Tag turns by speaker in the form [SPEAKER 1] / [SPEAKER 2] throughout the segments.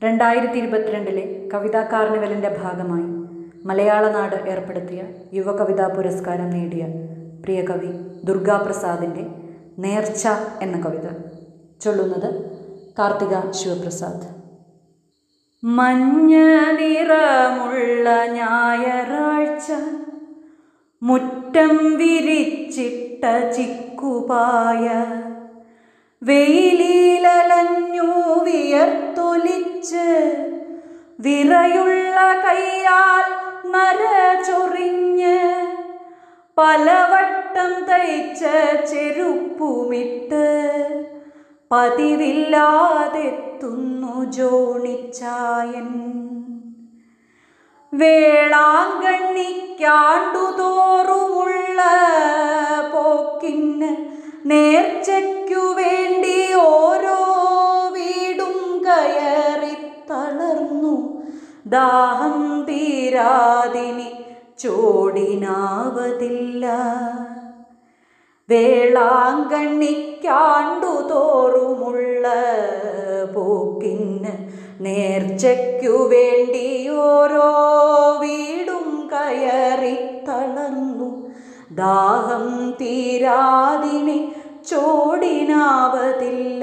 [SPEAKER 1] രണ്ടായിരത്തി ഇരുപത്തിരണ്ടിലെ കവിതാ കാർണിവലിൻ്റെ ഭാഗമായി മലയാള നാട് ഏർപ്പെടുത്തിയ യുവകവിതാ പുരസ്കാരം നേടിയ പ്രിയ കവി ദുർഗാപ്രസാദിൻ്റെ നേർച്ച എന്ന കവിത ചൊല്ലുന്നത് കാർത്തിക ശിവപ്രസാദ് മഞ്ഞ നിറമുള്ള ഞായറാഴ്ച മുറ്റം വിരിച്ചിട്ട ചിക്കുപായ വെയിലലഞ്ഞു വിയർത്തൊലിച്ച് വിറയുള്ള കയ്യാൽ നര ചൊറിഞ്ഞ് പലവട്ടം തയ്ച്ച ചെരുപ്പുമിട്ട് പതിവില്ലാതെത്തുന്നു ജോണിച്ചായൻ വേളാങ്കണ്ണിക്കാണ്ടുതോറുമുള്ള പോക്കിന് നേർച്ചയ്ക്കു വേണ്ടി ഓരോ വീടും കയറി തളർന്നു ദാഹം തീരാതിനി ചോടിനാവതില്ല വേളാങ്കണ്ണിക്കാണ്ടുതോറുമുള്ള പോക്കിന് നേർച്ചയ്ക്കു വേണ്ടി ഓരോ വീടും കയറി തളർന്നു ദാഹം തീരാതിനി ചോടിനാവതില്ല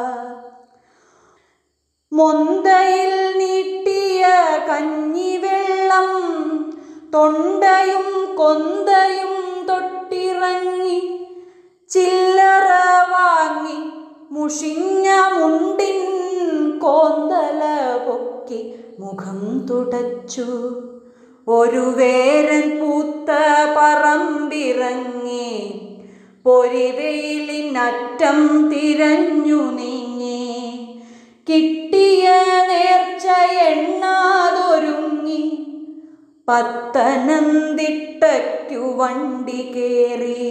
[SPEAKER 1] മൊന്തയിൽ നീട്ടിയ കഞ്ഞിവെള്ളം തൊണ്ടയും കൊന്തയും തൊട്ടിറങ്ങി ചില്ലറ വാങ്ങി മുഷിഞ്ഞ മുണ്ടിൻ കോന്തല പൊക്കി മുഖം തുടച്ചു ഒരു വേരൻ പൂത്ത പറമ്പിറങ്ങി പൊരിവെയിലിനറ്റം തിരഞ്ഞു നീങ്ങി കിട്ടിയ നേർച്ച എണ്ണാതൊരുങ്ങി പത്തനംതിട്ടയ്ക്കു വണ്ടി കേറി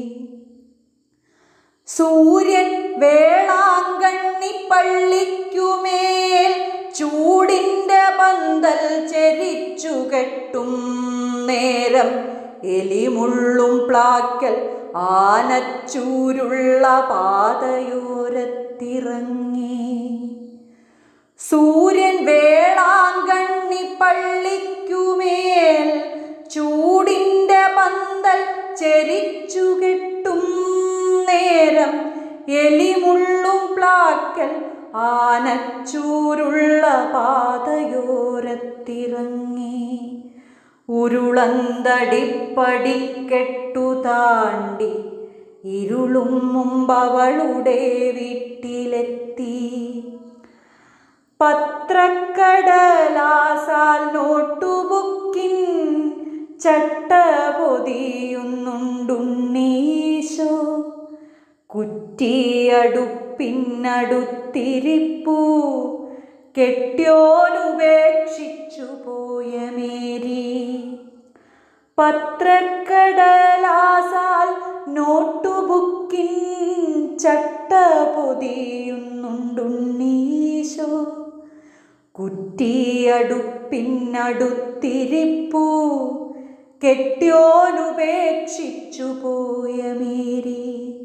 [SPEAKER 1] സൂര്യൻ വേളാങ്കണ്ണി പള്ളിക്കുമേൽ ചൂടിൻ്റെ പന്തൽ ചെരിച്ചു കെട്ടും നേരം എലിമുള്ളും പ്ലാക്കൽ ആനച്ചൂരുള്ള പാതയോരത്തിറങ്ങി സൂര്യൻ വേളാങ്കണ്ണി പള്ളിക്കുമേൽ ചൂടിൻ്റെ പന്തൽ ചെരിച്ചു കെട്ടും നേരം എലിമുള്ളും പ്ലാക്കൽ ആനച്ചൂരുള്ള പാതയോരത്തിറങ്ങി ഉരുളന്തടിപ്പടിക്കെട്ടു താണ്ടി ഇരുളും മുമ്പവളുടെ വീട്ടിലെത്തി പത്രക്കടലാസാൽ നോട്ടുബുക്കിൻ ചട്ട പൊതിയുന്നുണ്ടുണ്ണീശോ കുറ്റിയടുപ്പിനടുത്തിരിപ്പു കെട്ടിയോനുപേക്ഷിച്ചു പോയ മേരി പത്രക്കടലാസാൽ നോട്ടുബുക്കിൻ ചട്ട പൊതിയുന്നുണ്ടുണ്ണീശോ കുറ്റിയടുപ്പിനടുത്തിരിപ്പു കെട്ടിയോനുപേക്ഷിച്ചു പോയ മേരി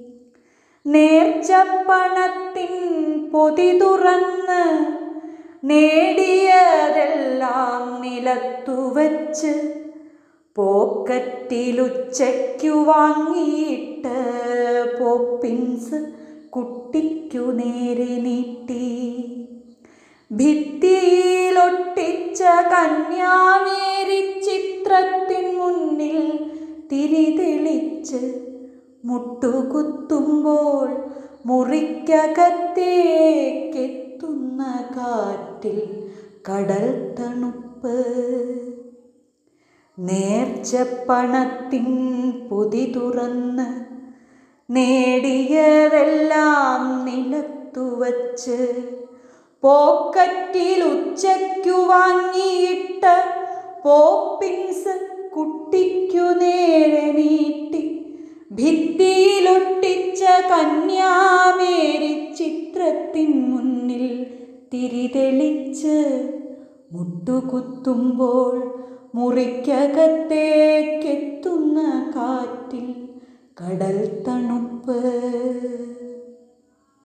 [SPEAKER 1] നേർച്ചപ്പണത്തിൻ പൊതി തുറന്ന് നേടിയതെല്ലാം നിലത്തു വച്ച് പോക്കറ്റിലുച്ചയ്ക്കു വാങ്ങിയിട്ട് പോപ്പിൻസ് കുട്ടിക്കു നേരെ നീട്ടി ഭിത്തിയിലൊട്ടിച്ച കന്യാമേരി ചിത്രത്തിൻ മുന്നിൽ തിരിതെളിച്ച് മുട്ടുകുത്തുമ്പോൾ മുറിക്കകത്തേക്കെത്തുന്ന കാറ്റിൽ കടൽ തണുപ്പ് നേർച്ചപ്പണത്തിൻ പൊതി തുറന്ന് നേടിയതെല്ലാം നിലത്തു വച്ച് പോക്കറ്റിൽ ഉച്ചയ്ക്കു വാങ്ങിയിട്ട പോപ്പിൻസ് കുട്ടിക്കു നേരെ നീട്ടി ഭിത്തിയിലൊട്ടിച്ച കന്യാമേരി ചിത്രത്തിൻ മുന്നിൽ തിരിതെളിച്ച് മുട്ടുകുത്തുമ്പോൾ മുറിക്കകത്തേക്കെത്തുന്ന കാറ്റിൽ കടൽ തണുപ്പ്